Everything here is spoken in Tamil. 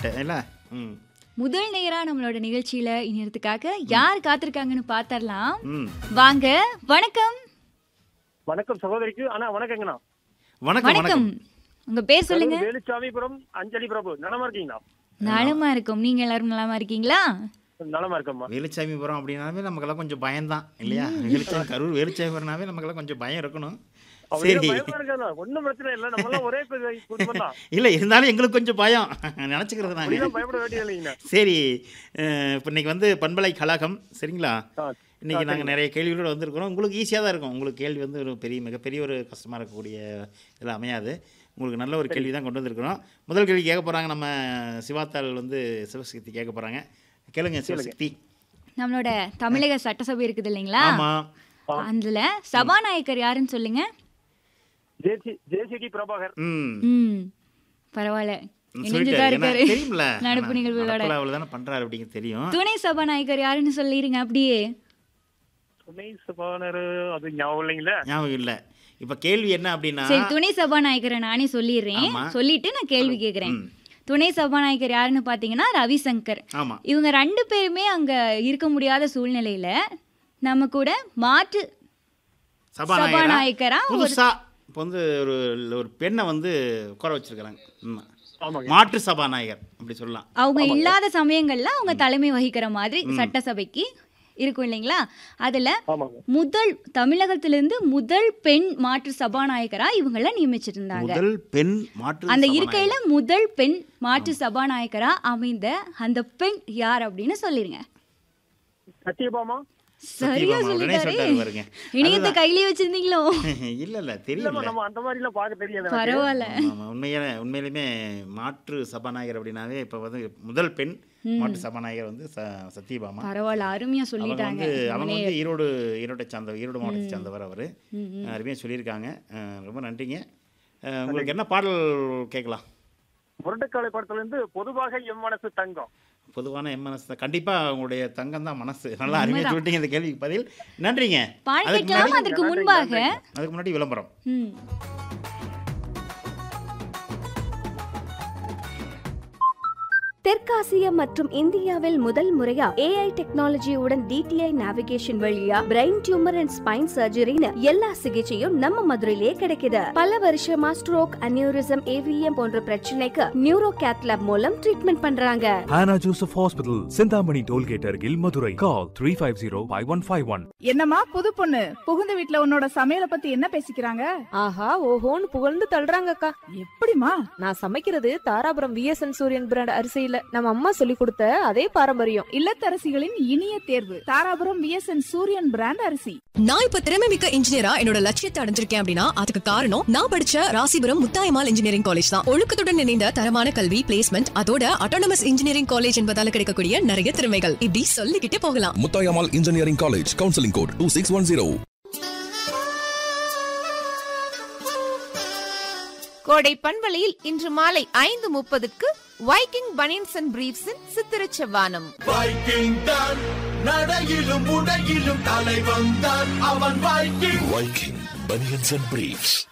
கரெக்ட் இல்ல ம் முதல் நேரா நம்மளோட நிகழ்ச்சியில இணையத்துக்காக யார் காத்திருக்காங்கன்னு பார்த்தரலாம் ம் வாங்க வணக்கம் வணக்கம் சகோதரிக்கு ஆனா வணக்கங்கண்ணா வணக்கம் வணக்கம் வணக்கம் உங்க பேர் சொல்லுங்க வேலுச்சாமிபுரம் அஞ்சலி பிரபு நலமா இருக்கீங்களா நலமா இருக்கும் நீங்க எல்லாரும் நலமா இருக்கீங்களா நலமா இருக்கம்மா வேலுச்சாமிபுரம் அப்படின்னாவே நமக்கெல்லாம் கொஞ்சம் பயம்தான் இல்லையா வேலுச்சாமி கரூர் வேலுச்சாமிபுரம்னாவே நமக்கெல்லாம் கொஞ்சம் பயம் இருக்கணும் அப்படியே சரி பயமா இருக்கா ஒண்ணும் பிரச்சனை இல்ல நம்ம எல்லாம் ஒரே கு- குடும்பம் தான் இல்லை இருந்தாலும் எங்களுக்கு கொஞ்சம் பயம் நினச்சிக்கிறது நாங்கள் அப்படிலாம் பயப்பட வேண்டியது இல்லைங்கண்ணா சரி அஹ், இப்போ இன்னைக்கு வந்து பண்பலை கழகம் சரிங்களா ஆ, இன்னைக்கு நாங்கள் நிறைய கேள்விகளோடு வந்திருக்கிறோம் உங்களுக்கு ஈஸியாக தான் இருக்கும் உங்களுக்கு கேள்வி வந்து ஒரு பெரிய மிகப்பெரிய ஒரு கஷ்டமாக இருக்கக்கூடிய இதில் அமையாது உங்களுக்கு நல்ல ஒரு கேள்வி தான் கொண்டு வந்திருக்கிறோம் முதல் கேள்வி கேட்க போகிறாங்க நம்ம சிவாத்தாள் வந்து சிவசக்தி கேட்க போகிறாங்க கேளுங்க சிவசக்தி நம்மளோட தமிழக சட்டசபை இருக்குது இல்லைங்களா ஆமாம் அதுல சபாநாயகர் யாருன்னு சொல்லுங்க ஜேசி ஜேசிடி பிரபாகர் ம் ம் பரவாயில்ல சொல்லிட்டாரு. இணைஞ்சுதான் ஏன்னா இருக்காரு தெரியும்ல நடப்பு நிகழ்வுகளோட அவ்வளோ தானே பண்ணுறாரு அப்படிங்கிறது தெரியும் துணை சபாநாயகர் யாருன்னு சொல்லிருங்க அப்படியே துணை சபானர் அது ஞாபகம் இல்லைங்களா ஞாபகம் இல்லை இப்போ கேள்வி என்ன அப்படின்னா சரி துணை சபாநாயகரை நானே சொல்லிடுறேன் ஆமா. சொல்லிட்டு நான் கேள்வி கேட்குறேன் ம். துணை சபாநாயகர் யாருன்னு பார்த்தீங்கன்னா ரவிசங்கர் ஆமாம் இவங்க ரெண்டு பேருமே அங்க இருக்க முடியாத சூழ்நிலையில நம்ம கூட மாற்று சபாநாயகரா சபாநாயகரா ஒரு- புதுசா இப்போ வந்து ஒரு ஒரு பெண்ணை வந்து உட்கார வச்சிருக்கிறாங்க ம். ஆமாங்க மாற்று சபாநாயகர் அப்படி சொல்லலாம் அவங்க இல்லாத சமயங்கள்ல அவங்க தலைமை வகிக்கிற மாதிரி சட்டசபைக்கு இருக்கும் இல்லைங்களா அதுல ஆமாங்க முதல் தமிழகத்திலிருந்து முதல் பெண் மாற்று சபாநாயகரா இவங்கள நியமிச்சிருந்தாங்க முதல் பெண் மாற்று அந்த சபாநாயகர். இருக்கையில முதல் பெண் மாற்று சபாநாயகரா அமைந்த அந்த பெண் யார் அப்படின்னு சொல்லிருங்க சத்யபாமா சரியா சத்யபாமா உடனே சொல்லிட்டாரு சொல்லிட்டாரு பாருங்க. இணையத்தை கையிலே வச்சிருந்தீங்களோ இல்ல இல்ல இல்லம்மா தெரியல நம்ம அந்த மாதிரி எல்லாம் பார்க்க தெரியாது எனக்கு. பரவாயில்ல ஆமா, உண்மையான உண்மையிலுமே மாற்று சபாநாயகர் அப்படின்னாவே இப்போ வந்து முதல் பெண் மாற்று சபாநாயகர் வந்து ச- சத்யபாமா பரவாயில்ல அருமையா அவங்க சொல்லிட்டாங்க வந்து அவங்க வந்து ஈரோடு ஈரோட்டை சார்ந்த ஈரோடு மாவட்டத்தை சார்ந்தவர் அவர் அருமையாக சொல்லியிருக்காங்க அஹ் ரொம்ப நன்றிங்க அஹ் உங்களுக்கு என்ன பாடல் கேட்கலாம் முரட்டுக்காலை படத்துல இருந்து பொதுவாக எம் மனசு தங்கம் பொதுவான எம் மனசு கண்டிப்பாக உங்களுடைய தங்கம் தான் மனசு நல்லா அருமையாக சொல்லிட்டீங்க இந்த கேள்விக்கு பதில் நன்றிங்க பால் அதுக்கு கேட்கலாம் முன்னாடி அதற்கு முன்பாக அதுக்கு முன்னாடி விளம்பரம் ம் தெற்காசியா மற்றும் இந்தியாவில் முதல் முறையா ஏஐ டெக்னாலஜியுடன் டிடிஐ நேவிகேஷன் வழியா பிரெயின் டியூமர் அண்ட் ஸ்பைன் சர்ஜரின்னு எல்லா சிகிச்சையும் நம்ம மதுரையிலேயே கிடைக்குது பல வருஷமா ஸ்ட்ரோக் அனியூரிசம் ஏவிஎம் போன்ற பிரச்சனைக்கு நியூரோ கேத்லாப் மூலம் ட்ரீட்மெண்ட் பண்றாங்க Hannah Joseph Hospital, Sindhamani Tollgate Argil, Madurai. Call 350-5151. என்னம்மா புது பொண்ணு புகுந்த வீட்ல உன்னோட சமையல பத்தி என்ன பேசிக்கிறாங்க ஆஹா ஓஹோன்னு புகழ்ந்து தள்ளுறாங்கக்கா எப்படிமா நான் சமைக்கிறது தாராபுரம் விஎஸ்என் சூரியன் பிராண்ட் அரிசியில நம்ம அம்மா சொல்லி கொடுத்த அதே பாரம்பரியம் இல்லத்தரசிகளின் இனிய தேர்வு தாராபுரம் விஎஸ்என் சூரியன் பிராண்ட் அரிசி நான் இப்ப திறமை மிக்க இன்ஜினியரா என்னோட லட்சியத்தை அடைஞ்சிருக்கேன் அப்படின்னா அதுக்கு காரணம் நான் படிச்ச ராசிபுரம் முத்தாயமால் இன்ஜினியரிங் காலேஜ் தான் ஒழுக்கத்துடன் இணைந்த தரமான கல்வி பிளேஸ்மெண்ட் அதோட அட்டானமஸ் இன்ஜினியரிங் காலேஜ் என்பதால கிடைக்கக்கூடிய நிறைய திறமைகள் இப்படி சொல்லிக்கிட்டே போகலாம் Muthayammal engineering college counselling code two six one zero கோடை பண்பலையில் இன்று மாலை ஐந்து முப்பதுக்கு வைக்கிங் பனியன்ஸ் அண்ட் பிரீவ்ஸின் சித்திரச் செவ்வானம் வைக்கிங் தான் நடையிலும் உடையிலும் தலைவன் தான் அவன் Viking Viking banians and briefs